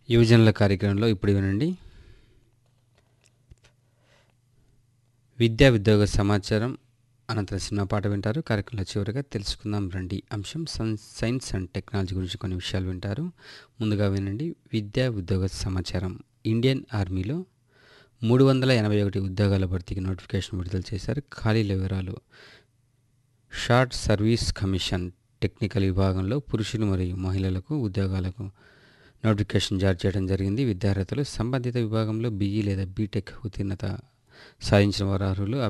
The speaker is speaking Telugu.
యువజనుల కార్యక్రమంలో ఇప్పుడు వినండి విద్యా ఉద్యోగ సమాచారం అనంతరం సినిమా పాట వింటారు కార్యక్రమంలో చివరిగా తెలుసుకుందాం రండి అంశం సన్- సైన్స్ అండ్ టెక్నాలజీ గురించి కొన్ని విషయాలు వింటారు ముందుగా వినండి విద్యా ఉద్యోగ సమాచారం ఇండియన్ ఆర్మీలో మూడు వందల ఎనభై ఒకటి ఉద్యోగాల భర్తీకి నోటిఫికేషన్ విడుదల చేశారు ఖాళీల వివరాలు షార్ట్ సర్వీస్ కమిషన్ టెక్నికల్ విభాగంలో పురుషులు మరియు మహిళలకు ఉద్యోగాలకు నోటిఫికేషన్ జారీ చేయడం జరిగింది విద్యార్థులు సంబంధిత విభాగంలో బీఈ లేదా బీటెక్ ఉత్తీర్ణత సాధించిన వారు అర్హులు